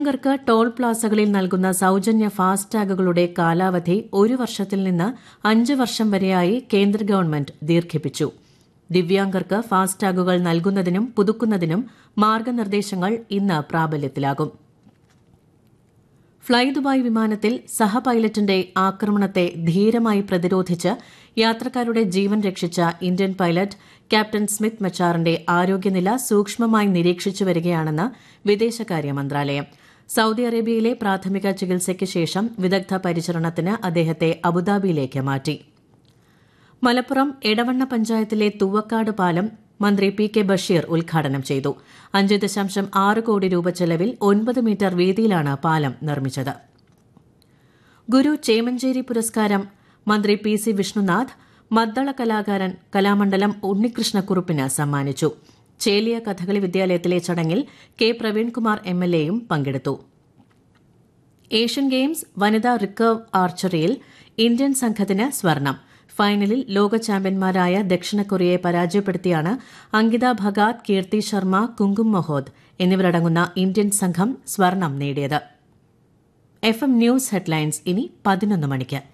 ർക്ക് toll പ്ലാസകളിൽ നൽകുന്ന സൌജന്യ ഫാസ്ടാഗുകളുടെ കാലാവധി ഒരു വർഷത്തിൽ നിന്ന് അഞ്ച് വർഷം വരെയായി കേന്ദ്ര ഗവൺമെന്റ് ദീർഘിപ്പിച്ചു ദിവ്യാംഗർക്ക് ഫാസ്ടാഗുകൾ നൽകുന്നതിനും പുതുക്കുന്നതിനും മാർഗനിർദ്ദേശങ്ങൾ ഇന്ന് പ്രാബല്യത്തിലാകും ഫ്ളൈ ദുബായ് വിമാനത്തിൽ സഹ പൈലറ്റിന്റെ ആക്രമണത്തെ ധീരമായി പ്രതിരോധിച്ച് യാത്രക്കാരുടെ ജീവൻ രക്ഷിച്ച ഇന്ത്യൻ പൈലറ്റ് ക്യാപ്റ്റൻ സ്മിത്ത് മച്ചാറിന്റെ ആരോഗ്യനില സൂക്ഷ്മമായി നിരീക്ഷിച്ചു വരികയാണെന്ന് വിദേശകാര്യ മന്ത്രാലയം സൌദി അറേബ്യയിലെ പ്രാഥമിക ചികിത്സയ്ക്ക് ശേഷം വിദഗ്ധ പരിചരണത്തിന് അദ്ദേഹത്തെ അബുദാബിയിലേക്ക് മാറ്റി മലപ്പുറം എടവണ്ണ പഞ്ചായത്തിലെ തുവക്കാട് പാലം മന്ത്രി പി കെ ബഷീർ ഉദ്ഘാടനം ചെയ്തു അഞ്ച് ദശാംശം ആറ് കോടി രൂപ ചെലവിൽ ഒൻപത് മീറ്റർ വീതിയിലാണ് പാലം നിർമ്മിച്ചത് ഗുരു ചേമഞ്ചേരി പുരസ്കാരം മന്ത്രി പി സി വിഷ്ണുനാഥ് മദ്ദള കലാകാരൻ കലാമണ്ഡലം ഉണ്ണികൃഷ്ണക്കുറുപ്പിന് സമ്മാനിച്ചു ചേലിയ കഥകളി വിദ്യാലയത്തിലെ ചടങ്ങിൽ കെ പ്രവീൺകുമാർ എം എൽ എയും പങ്കെടുത്തു ഏഷ്യൻ ഗെയിംസ് വനിതാ റിക്കർവ് ആർച്ചറിയിൽ ഇന്ത്യൻ സംഘത്തിന് സ്വർണം ഫൈനലിൽ ലോക ചാമ്പ്യന്മാരായ ദക്ഷിണ കൊറിയയെ പരാജയപ്പെടുത്തിയാണ് അങ്കിത ഭഗാത് കീർത്തി ശർമ്മ കുങ്കും മൊഹോദ് എന്നിവരടങ്ങുന്ന ഇന്ത്യൻ സംഘം സ്വർണം നേടിയത് എഫ് എം ന്യൂസ് ഹെഡ്ലൈൻസ് ഇനി പതിനൊന്ന് മണിക്ക്